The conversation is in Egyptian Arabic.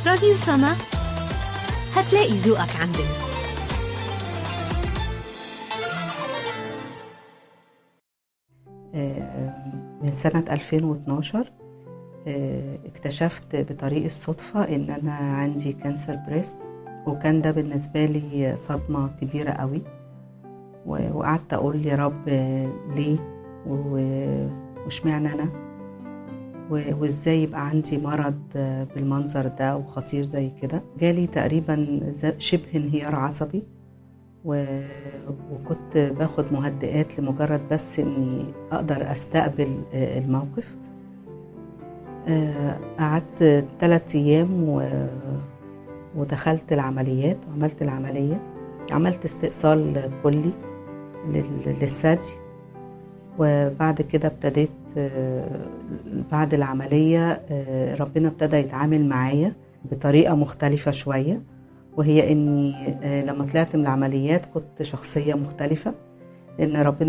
راديو سما هتلاقي ذوقك عندنا من سنة 2012 آه، اكتشفت بطريق الصدفة إن أنا عندي كانسر بريست وكان ده بالنسبة لي صدمة كبيرة قوي و- وقعدت أقول يا رب آه، ليه و- واشمعنى أنا و- وإزاي يبقى عندي مرض آه، بالمنظر ده وخطير زي كده جالي تقريبا ز- شبه انهيار عصبي و- وكنت باخد مهدئات لمجرد بس اني اقدر استقبل آه، الموقف آه، قعدت ثلاث ايام و- ودخلت العمليات وعملت العمليه عملت استئصال كلي لل- للثدي وبعد كده ابتديت آه، بعد العمليه آه، ربنا ابتدى يتعامل معايا بطريقه مختلفه شويه وهي اني آه، لما طلعت من العمليات كنت شخصيه مختلفه لان ربنا